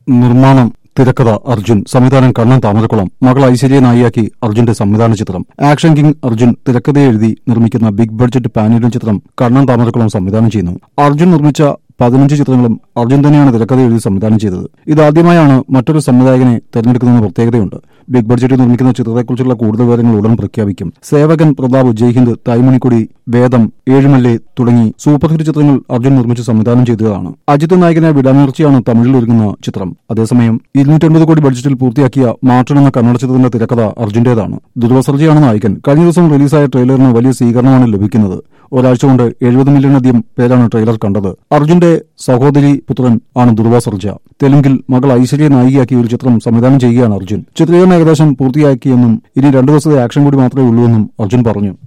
നിർമ്മാണം തിരക്കഥ അർജുൻ സംവിധാനം കണ്ണൻ താമരക്കുളം മകൾ ഐശ്വര്യ നായിയാക്കി അർജുന്റെ സംവിധാന ചിത്രം ആക്ഷൻ കിങ് അർജുൻ തിരക്കഥ എഴുതി നിർമ്മിക്കുന്ന ബിഗ് ബഡ്ജറ്റ് പാനീരൻ ചിത്രം കണ്ണൻ താമരക്കുളം സംവിധാനം ചെയ്യുന്നു അർജുൻ നിർമ്മിച്ച പതിനഞ്ച് ചിത്രങ്ങളും അർജുൻ തന്നെയാണ് തിരക്കഥ എഴുതി സംവിധാനം ചെയ്തത് ഇതാദ്യമായാണ് മറ്റൊരു സംവിധായകനെ തെരഞ്ഞെടുക്കുന്ന പ്രത്യേകതയുണ്ട് ബിഗ് ബഡ്ജറ്റിൽ നിർമ്മിക്കുന്ന ചിത്രത്തെക്കുറിച്ചുള്ള കൂടുതൽ വിവരങ്ങൾ ഉടൻ പ്രഖ്യാപിക്കും സേവകൻ പ്രതാപ് ജയ്ഹിന്ദ് തൈമണിക്കൊടി വേദം ഏഴുമല്ലെ തുടങ്ങി സൂപ്പർ ഹിറ്റ് ചിത്രങ്ങൾ അർജുൻ നിർമ്മിച്ച് സംവിധാനം ചെയ്തതാണ് അജിത് നായകനെ വിടാനേർച്ചയാണ് തമിഴിൽ ഒരുങ്ങുന്ന ചിത്രം അതേസമയം ഇരുന്നൂറ്റൻപത് കോടി ബഡ്ജറ്റിൽ പൂർത്തിയാക്കിയ മാർട്ടൺ എന്ന കന്നഡ ചിത്രത്തിന്റെ തിരക്കഥ അർജുന്റേതാണ് ദുർവസർജിയാണ് നായകൻ കഴിഞ്ഞ ദിവസം റിലീസായ ട്രെയിലറിന് വലിയ സ്വീകരണമാണ് ലഭിക്കുന്നത് ഒരാഴ്ച കൊണ്ട് എഴുപത് മില്യണിലധികം പേരാണ് ട്രെയിലർ കണ്ടത് അർജുന്റെ സഹോദരി പുത്രൻ ആണ് ദുർവ സർജ തെലുങ്കിൽ മകൾ ഐശ്വര്യ നായികയാക്കി ഒരു ചിത്രം സംവിധാനം ചെയ്യുകയാണ് അർജുൻ ചിത്രീകരണം ഏകദേശം പൂർത്തിയാക്കിയെന്നും ഇനി രണ്ടു ദിവസത്തെ ആക്ഷൻ കൂടി മാത്രമേ ഉള്ളൂ എന്നും അർജുൻ പറഞ്ഞു